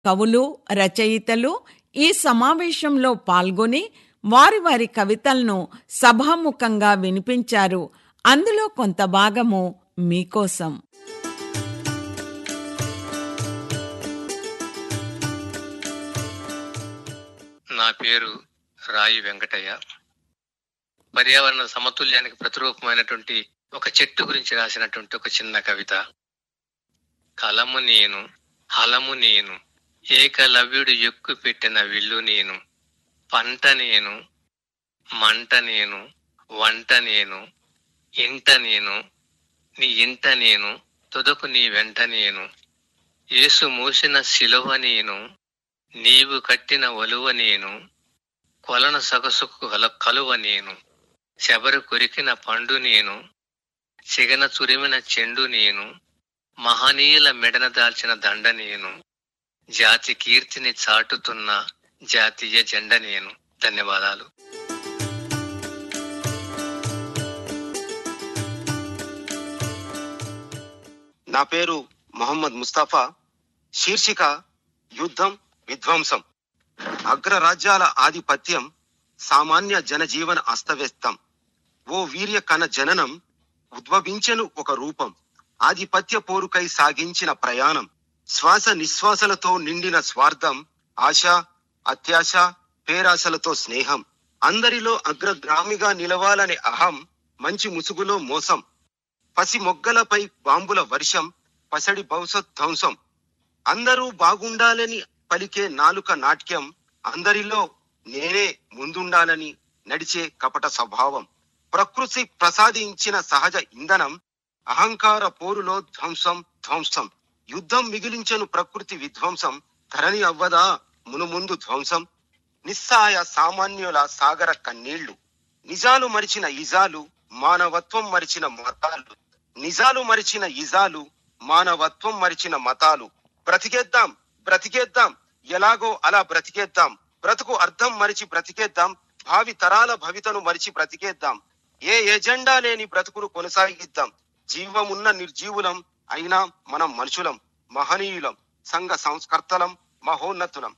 కవులు రచయితలు ఈ సమావేశంలో పాల్గొని వారి వారి కవితలను సభాముఖంగా వినిపించారు అందులో కొంత భాగము మీకోసం నా పేరు రాయి వెంకటయ్య పర్యావరణ సమతుల్యానికి ప్రతిరూపమైనటువంటి ఒక చెట్టు గురించి రాసినటువంటి ఒక చిన్న కవిత కలము నేను హలము నేను ఏకలవ్యుడు ఎక్కు పెట్టిన విల్లు నేను పంట నేను మంట నేను వంట నేను ఇంట నేను నీ ఇంట నేను తుదకు నీ వెంట నేను యేసు మూసిన శిలువ నేను నీవు కట్టిన ఒలువ నేను కొలన సొగసుకు కల కలువ నేను శబరు కొరికిన పండు నేను చిగన చురిమిన చెండు నేను మహనీయుల మెడన దాల్చిన దండ నేను జాతి కీర్తిని చాటుతున్న జాతీయ జెండ నేను ధన్యవాదాలు నా పేరు మొహమ్మద్ ముస్తాఫా శీర్షిక యుద్ధం విధ్వంసం అగ్రరాజ్యాల ఆధిపత్యం సామాన్య జనజీవన అస్తవ్యస్తం ఓ వీర్య కణ జననం ఉద్భవించెను ఒక రూపం ఆధిపత్య పోరుకై సాగించిన ప్రయాణం శ్వాస నిశ్వాసలతో నిండిన స్వార్థం ఆశ అత్యాశ పేరాశలతో స్నేహం అందరిలో అగ్రగ్రామిగా నిలవాలనే అహం మంచి ముసుగులో మోసం పసి మొగ్గలపై బాంబుల వర్షం పసడి భవిష్యత్ ధ్వంసం అందరూ బాగుండాలని పలికే నాలుక నాట్యం అందరిలో నేనే ముందుండాలని నడిచే కపట స్వభావం ప్రకృతి ప్రసాదించిన సహజ ఇంధనం అహంకార పోరులో ధ్వంసం ధ్వంసం యుద్ధం మిగిలించను ప్రకృతి విధ్వంసం ధరణి అవ్వదా మునుముందు ధ్వంసం నిస్సాయ సామాన్యుల సాగర కన్నీళ్లు నిజాలు మరిచిన ఇజాలు మానవత్వం మరిచిన మతాలు నిజాలు మరిచిన ఇజాలు మానవత్వం మరిచిన మతాలు బ్రతికేద్దాం బ్రతికేద్దాం ఎలాగో అలా బ్రతికేద్దాం బ్రతుకు అర్థం మరిచి బ్రతికేద్దాం భావి తరాల భవితను మరిచి బ్రతికేద్దాం ఏ ఎజెండా లేని బ్రతుకును కొనసాగిద్దాం జీవమున్న నిర్జీవులం అయినా మనం మనుషులం మహనీయులం సంఘ సంస్కర్తలం మహోన్నతులం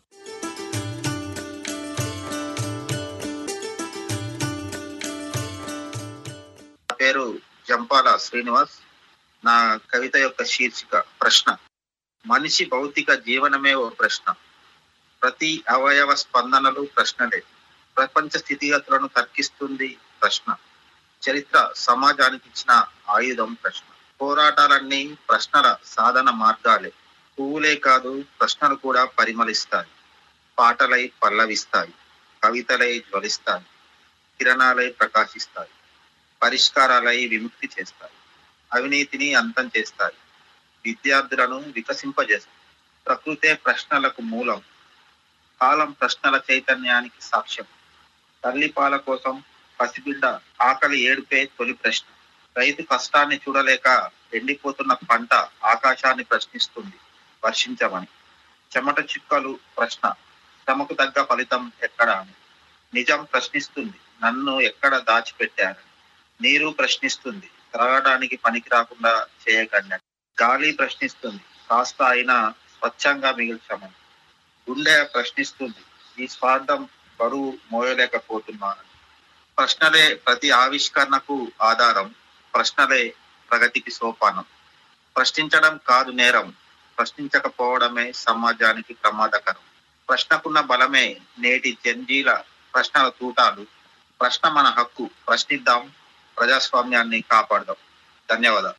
నా పేరు జంపాల శ్రీనివాస్ నా కవిత యొక్క శీర్షిక ప్రశ్న మనిషి భౌతిక జీవనమే ఓ ప్రశ్న ప్రతి అవయవ స్పందనలు ప్రశ్నలే ప్రపంచ స్థితిగతులను తర్కిస్తుంది ప్రశ్న చరిత్ర సమాజానికి ఇచ్చిన ఆయుధం ప్రశ్న పోరాటాలన్నీ ప్రశ్నల సాధన మార్గాలే పువ్వులే కాదు ప్రశ్నలు కూడా పరిమళిస్తాయి పాటలై పల్లవిస్తాయి కవితలై జ్వలిస్తాయి కిరణాలై ప్రకాశిస్తాయి పరిష్కారాలై విముక్తి చేస్తాయి అవినీతిని అంతం చేస్తాయి విద్యార్థులను వికసింపజేస్తాయి ప్రకృతే ప్రశ్నలకు మూలం కాలం ప్రశ్నల చైతన్యానికి సాక్ష్యం తల్లి పాల కోసం పసిబిడ్డ ఆకలి ఏడుపే తొలి ప్రశ్న రైతు కష్టాన్ని చూడలేక ఎండిపోతున్న పంట ఆకాశాన్ని ప్రశ్నిస్తుంది వర్షించమని చెమట చుక్కలు ప్రశ్న శ్రమకు తగ్గ ఫలితం ఎక్కడ అని నిజం ప్రశ్నిస్తుంది నన్ను ఎక్కడ దాచిపెట్టారని నీరు ప్రశ్నిస్తుంది త్రాగడానికి పనికి రాకుండా చేయకండి గాలి ప్రశ్నిస్తుంది కాస్త అయినా స్వచ్ఛంగా మిగిల్చమని గుండె ప్రశ్నిస్తుంది ఈ స్వార్థం బరువు మోయలేకపోతున్నాను ప్రశ్నలే ప్రతి ఆవిష్కరణకు ఆధారం ప్రశ్నలే ప్రగతికి సోపానం ప్రశ్నించడం కాదు నేరం ప్రశ్నించకపోవడమే సమాజానికి ప్రమాదకరం ప్రశ్నకున్న బలమే నేటి జంజీల ప్రశ్నల తూటాలు ప్రశ్న మన హక్కు ప్రశ్నిద్దాం ప్రజాస్వామ్యాన్ని కాపాడదాం ధన్యవాదాలు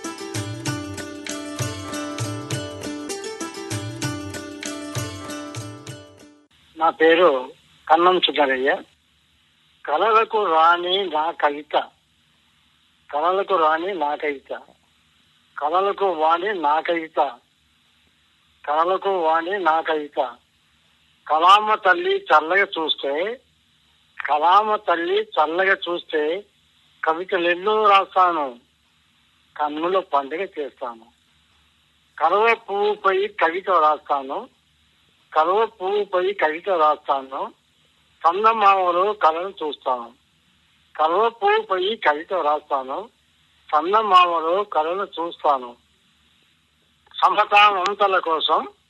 నా పేరు కన్నం సుందరయ్య కళలకు రాని నా కవిత కళలకు రాని నా కవిత కళలకు వాణి నా కవిత కళలకు వాణి నా కవిత కళామ తల్లి చల్లగా చూస్తే కళామ తల్లి చల్లగా చూస్తే కవితలు ఎన్నో రాస్తాను కన్నుల పండుగ చేస్తాను కలవ పువ్వుపై కవిత రాస్తాను కలువ పువ్వుపై కవిత రాస్తాను చందమామలో కళను చూస్తాను కలువ పువ్వుపై కవిత రాస్తాను చందమామలో కళను చూస్తాను సమతా మమతల కోసం